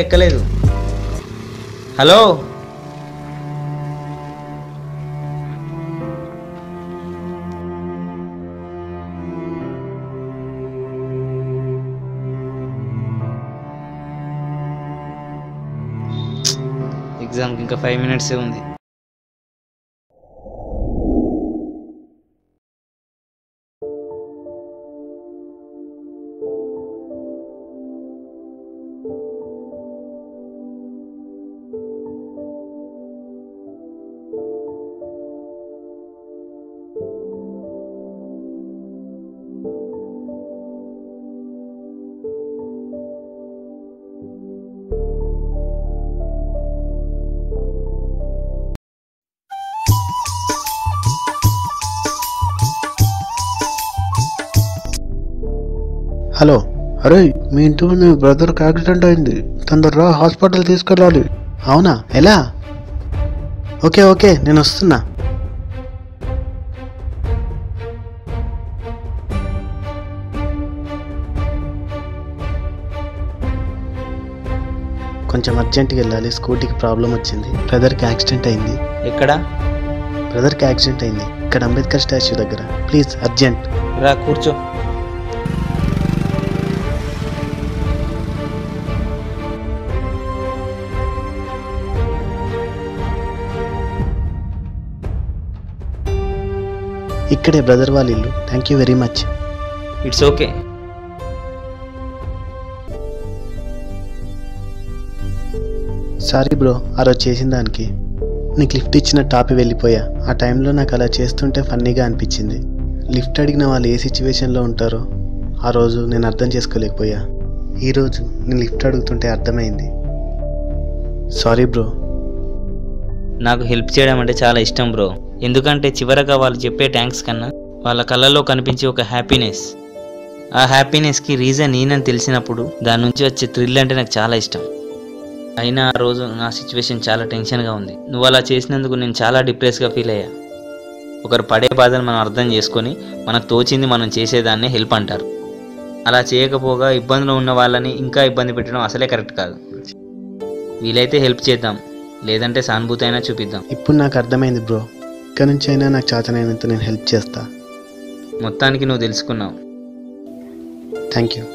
ఎక్కలేదు హలో ఎగ్జామ్కి ఇంకా ఫైవ్ మినిట్సే ఉంది హలో అరే మీ ఇంటి ముందు మీ బ్రదర్కి యాక్సిడెంట్ అయింది తొందరగా హాస్పిటల్ తీసుకెళ్ళాలి అవునా ఎలా ఓకే ఓకే నేను వస్తున్నా కొంచెం అర్జెంట్గా వెళ్ళాలి స్కూటీకి ప్రాబ్లం వచ్చింది బ్రదర్కి యాక్సిడెంట్ అయింది ఎక్కడ బ్రదర్కి యాక్సిడెంట్ అయింది ఇక్కడ అంబేద్కర్ స్టాచ్యూ దగ్గర ప్లీజ్ అర్జెంట్ రా కూర్చో ఇక్కడే బ్రదర్ వాళ్ళ ఇల్లు thank you very much it's okay sorry bro ఆ రోజు చేసిన దానికి నీకు లిఫ్ట్ ఇచ్చిన టాపి వెళ్ళిపోయా ఆ టైంలో నాకు అలా చేస్తుంటే ఫన్నీగా అనిపించింది లిఫ్ట్ అడిగిన వాళ్ళు ఏ సిచ్యువేషన్లో ఉంటారో ఆ రోజు నేను అర్థం చేసుకోలేకపోయా ఈరోజు నేను లిఫ్ట్ అడుగుతుంటే అర్థమైంది సారీ బ్రో నాకు హెల్ప్ చేయడం అంటే చాలా ఇష్టం బ్రో ఎందుకంటే చివరగా వాళ్ళు చెప్పే థ్యాంక్స్ కన్నా వాళ్ళ కళ్ళల్లో కనిపించే ఒక హ్యాపీనెస్ ఆ హ్యాపీనెస్కి రీజన్ నేనని తెలిసినప్పుడు దాని నుంచి వచ్చే థ్రిల్ అంటే నాకు చాలా ఇష్టం అయినా ఆ రోజు నా సిచ్యువేషన్ చాలా టెన్షన్గా ఉంది నువ్వు అలా చేసినందుకు నేను చాలా డిప్రెస్గా ఫీల్ అయ్యా ఒకరు పడే బాధను మనం అర్థం చేసుకొని మనకు తోచింది మనం చేసేదాన్ని హెల్ప్ అంటారు అలా చేయకపోగా ఇబ్బందులు ఉన్న వాళ్ళని ఇంకా ఇబ్బంది పెట్టడం అసలే కరెక్ట్ కాదు వీలైతే హెల్ప్ చేద్దాం లేదంటే సానుభూతి అయినా చూపిద్దాం ఇప్పుడు నాకు అర్థమైంది బ్రో ఇక్కడ నుంచి అయినా నాకు చేతనైనంత నేను హెల్ప్ చేస్తా మొత్తానికి నువ్వు తెలుసుకున్నావు థ్యాంక్ యూ